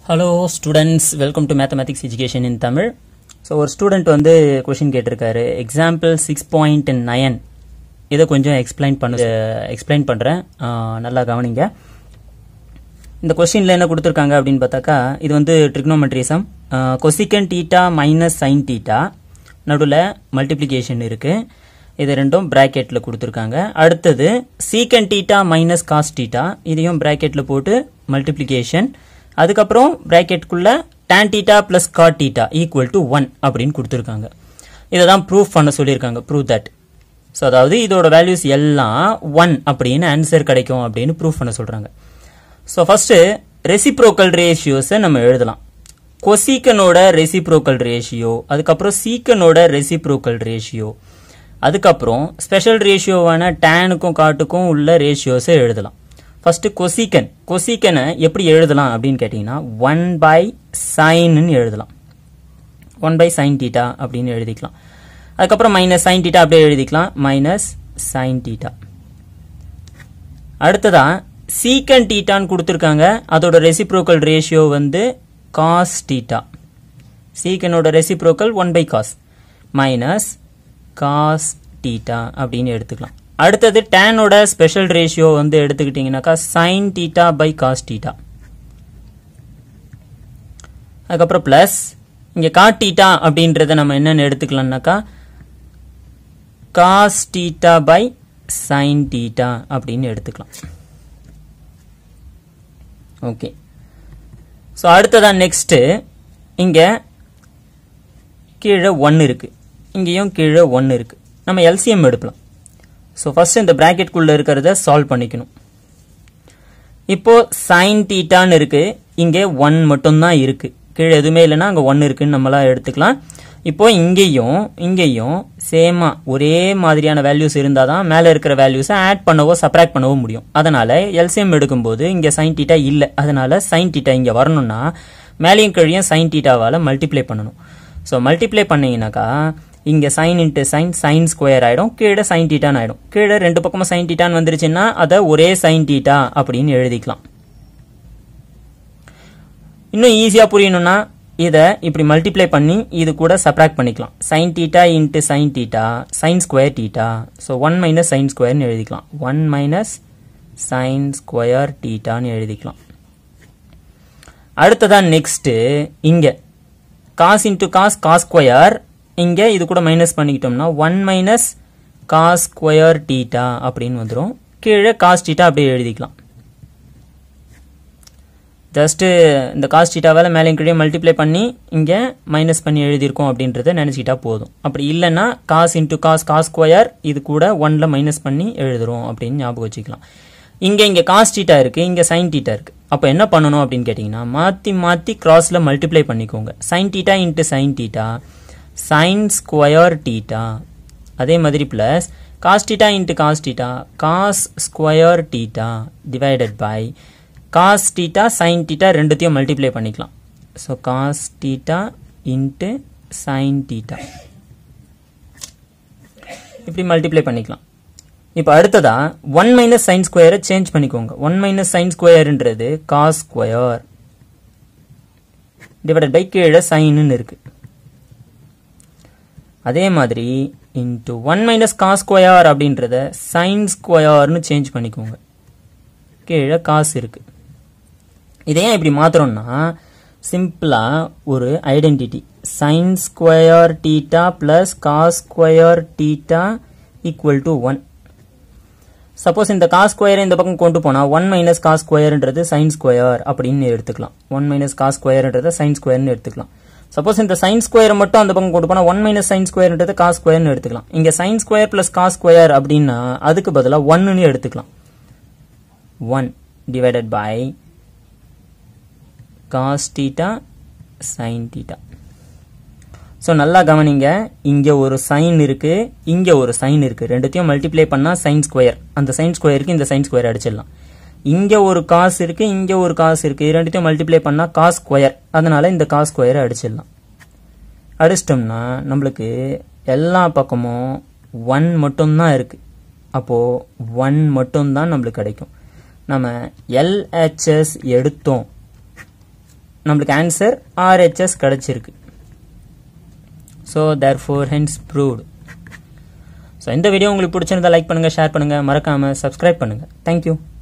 hello students welcome to mathematics education in Tamil so ஒரு student வந்து question கேட்டிருக்காரு example six point nine இதை கொஞ்சம் எக்ஸ்பிளைன் பண்ண எக்ஸ்பிளைன் பண்ணுறேன் நல்லா கவனிங்க இந்த கொஸ்டினில் என்ன கொடுத்துருக்காங்க அப்படின்னு பார்த்தாக்கா இது வந்து ட்ரிக்னோமெட்ரிசம் cosecant theta minus sine theta நடுவில் மல்டிப்ளிகேஷன் இருக்குது இது ரெண்டும் ப்ராக்கெட்டில் கொடுத்துருக்காங்க அடுத்தது சீக்கன் டீட்டா மைனஸ் காஸ் டீட்டா இதையும் ப்ராக்கெட்டில் போட்டு மல்டிப்ளிகேஷன் அதுக்கப்புறம் ப்ராக்கெட்டுக்குள்ள tan theta plus cot theta equal to one அப்படின்னு கொடுத்துருக்காங்க இதை தான் ப்ரூஃப் பண்ண சொல்லியிருக்காங்க ப்ரூவ் தட் ஸோ அதாவது இதோட வேல்யூஸ் எல்லாம் ஒன் அப்படின்னு ஆன்சர் கிடைக்கும் அப்படின்னு ப்ரூஃப் பண்ண சொல்கிறாங்க ஸோ ஃபஸ்ட்டு ரெசிப்ரோக்கல் ரேஷியோஸை நம்ம எழுதலாம் கொசீக்கனோட ரெசிப்ரோக்கல் ரேஷியோ அதுக்கப்புறம் சீக்கனோட ரெசிப்ரோக்கல் ரேஷியோ அதுக்கப்புறம் ஸ்பெஷல் ரேஷியோவான டேனுக்கும் காட்டுக்கும் உள்ள ரேஷியோஸை எழுதலாம் ஃபர்ஸ்ட் கொசிக்கன் கொசிக்கனை எப்படி எழுதலாம் அப்படின்னு கேட்டிங்கன்னா ஒன் பை சைன்னு எழுதலாம் ஒன் பை சைன் டீட்டா அப்படின்னு எழுதிக்கலாம் அதுக்கப்புறம் மைனஸ் சைன் டீட்டா அப்படியே எழுதிக்கலாம் மைனஸ் சைன் டீட்டா அடுத்ததா சீக்கன் டீட்டான்னு கொடுத்துருக்காங்க அதோட ரெசிப்ரோக்கல் ரேஷியோ வந்து காஸ் டீட்டா சீக்கனோட reciprocal one by cos minus cos theta அப்படின்னு எடுத்துக்கலாம் அடுத்தது டேனோட ஸ்பெஷல் ரேஷியோ வந்து எடுத்துக்கிட்டிங்கனாக்கா sine theta by cos theta அதுக்கப்புறம் ப்ளஸ் இங்கே காட் டீட்டா அப்படின்றத நம்ம என்னென்னு எடுத்துக்கலாம்னாக்கா cos theta by sine theta அப்படின்னு எடுத்துக்கலாம் ஓகே ஸோ அடுத்ததான் நெக்ஸ்ட்டு இங்கே கீழே ஒன்று இருக்குது இங்கேயும் கீழே ஒன்று இருக்குது நம்ம எல்சிஎம் எடுக்கலாம் ஸோ ஃபஸ்ட் இந்த ப்ராக்கெட்குள்ளே இருக்கிறத சால்வ் பண்ணிக்கணும் இப்போ சைன் டீட்டான்னு இருக்குது இங்கே ஒன் மட்டும்தான் இருக்குது கீழே எதுவுமே இல்லைன்னா அங்கே ஒன்று இருக்குன்னு நம்மளாம் எடுத்துக்கலாம் இப்போ இங்கேயும் இங்கேயும் சேமாக ஒரே மாதிரியான வேல்யூஸ் இருந்தால் தான் மேலே இருக்கிற வேல்யூஸை ஆட் பண்ணவோ சப்ராக்ட் பண்ணவோ முடியும் அதனால் எல்சிஎம் எடுக்கும்போது இங்கே சைன் டீட்டா இல்லை அதனால் சைன் டீட்டா இங்கே வரணும்னா மேலேயும் கீழையும் சைன் டீட்டாவால் மல்டிப்ளை பண்ணணும் ஸோ மல்டிப்ளை பண்ணீங்கன்னாக்கா இங்கே sine into sine sine square ஆகிடும் கீழே சைன் டீட்டான்னு ஆகிடும் கீழே ரெண்டு பக்கமும் சைன் டீட்டான்னு வந்துருச்சுன்னா அதை ஒரே சைன் டீட்டா அப்படின்னு எழுதிக்கலாம் இன்னும் ஈஸியாக புரியணும்னா இதை இப்படி மல்டிப்ளை பண்ணி இது கூட சப்ராக்ட் பண்ணிக்கலாம் sine theta into sine theta sine square theta so one minus sine ஸ்கொயர்னு எழுதிக்கலாம் ஒன் மைனஸ் சைன் ஸ்கொயர் டீட்டான்னு எழுதிக்கலாம் அடுத்ததான் நெக்ஸ்ட்டு இங்கே cos into cos cos square இங்கே இது கூட மைனஸ் பண்ணிக்கிட்டோம்னா one minus cos square theta அப்படின்னு வந்துடும் கீழே காஸ் டீட்டா அப்படியே எழுதிக்கலாம் ஜஸ்ட்டு இந்த காஸ் டீட்டாவால் மேலே கீழே மல்டிப்ளை பண்ணி இங்கே மைனஸ் பண்ணி எழுதியிருக்கோம் அப்படின்றத நினச்சிக்கிட்டா போதும் அப்படி இல்லைன்னா cos into cos cos square இது கூட ஒன்ல மைனஸ் பண்ணி எழுதுறோம் அப்படின்னு ஞாபகம் வச்சுக்கலாம் இங்கே இங்கே காஸ் டீட்டா இருக்குது இங்கே சைன் டீட்டா இருக்குது அப்போ என்ன பண்ணணும் அப்படின்னு கேட்டிங்கன்னா மாற்றி மாற்றி கிராஸில் மல்டிப்ளை பண்ணிக்கோங்க sine theta into sine theta sine square theta அதே மாதிரி plus cos theta into cos theta cos square theta divided by cos theta sine theta ரெண்டுத்தையும் மல்டிப்ளை பண்ணிக்கலாம் so cos theta into sine theta இப்படி multiply பண்ணிக்கலாம் இப்போ அடுத்ததா one minus sine ஸ்கொயரை change பண்ணிக்கோங்க ஒன் மைனஸ் சைன் ஸ்கொயர்ன்றது காஸ் ஸ்கொயர் டிவைடட் பை கீழே சைன்னு இருக்கு அதே மாதிரி into one minus cos square அப்படின்றத சைன் ஸ்கொயர்னு சேஞ்ச் பண்ணிக்கோங்க கீழே காசு இருக்கு இதையும் இப்படி மாத்திரம்னா சிம்பிளா ஒரு identity sine square theta plus cos square theta equal to one suppose இந்த காஸ் ஸ்கொயரை இந்த பக்கம் கொண்டு போனால் ஒன் மைனஸ் காஸ் ஸ்கொயர்ன்றது சைன் ஸ்கொயர் அப்படின்னு எடுத்துக்கலாம் ஒன் மைனஸ் காஸ் ஸ்கொயர்ன்றதை சைன் ஸ்கொயர்னு எடுத்துக்கலாம் சப்போஸ் இந்த சைன் ஸ்கொயர் மட்டும் அந்த பக்கம் கொண்டு போனால் ஒன் மைனஸ் சைன் ஸ்கொயர்ன்றது காஸ் ஸ்கொயர்னு எடுத்துக்கலாம் இங்கே sine square plus cos square அப்படின்னா அதுக்கு பதிலாக ஒன்னுன்னு எடுத்துக்கலாம் one divided by cos theta sine theta so நல்லா கவனிங்க இங்கே ஒரு சைன் இருக்கு இங்கே ஒரு சைன் இருக்கு ரெண்டுத்தையும் மல்டிப்ளை பண்ணால் சைன் ஸ்கொயர் அந்த சைன் ஸ்கொயருக்கு இந்த சைன் ஸ்கொயர் அடிச்சிடலாம் இங்கே ஒரு காசு இருக்கு இங்கே ஒரு காசு இருக்கு இது ரெண்டுத்தையும் மல்டிப்ளை பண்ணால் காஸ் ஸ்கொயர் அதனால இந்த காஸ் ஸ்கொயரை அடிச்சிடலாம் அடிச்சிட்டோம்னா நம்மளுக்கு எல்லா பக்கமும் ஒன் மட்டும்தான் இருக்கு அப்போ ஒன் மட்டும்தான் நம்மளுக்கு கிடைக்கும் நம்ம எல்ஹெச்எஸ் எடுத்தோம் நம்மளுக்கு ஆன்சர் ஆர்ஹெச்எஸ் கிடச்சிருக்கு so therefore hence proved so இந்த வீடியோ உங்களுக்கு பிடிச்சிருந்தா லைக் பண்ணுங்கள் ஷேர் பண்ணுங்கள் மறக்காமல் சப்ஸ்கிரைப் பண்ணுங்கள் தேங்க்யூ